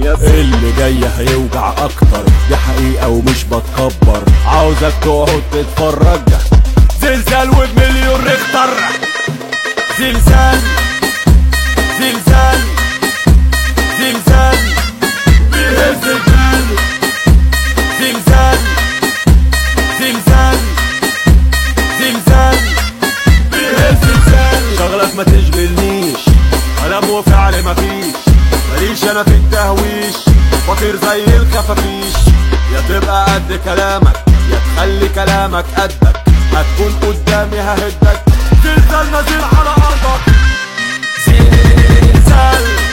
ياسر اللي جاي هيوجع اكتر دي حقيقة ومش بتكبر عاوزك تقعد تتفرج زلزال وبمليون ريختر زلزال زلزال زلزال بيهز الجبال زلزال زلزال زلزال بيهز الجبال شغلك ما تشغلنيش كلام وفعل مفيش ماليش انا في التهويش بطير زي الخفافيش يا تبقى قد كلامك يا تخلي كلامك قدك هتكون قدامي ههدك زلزال نازل على ارضك زلزال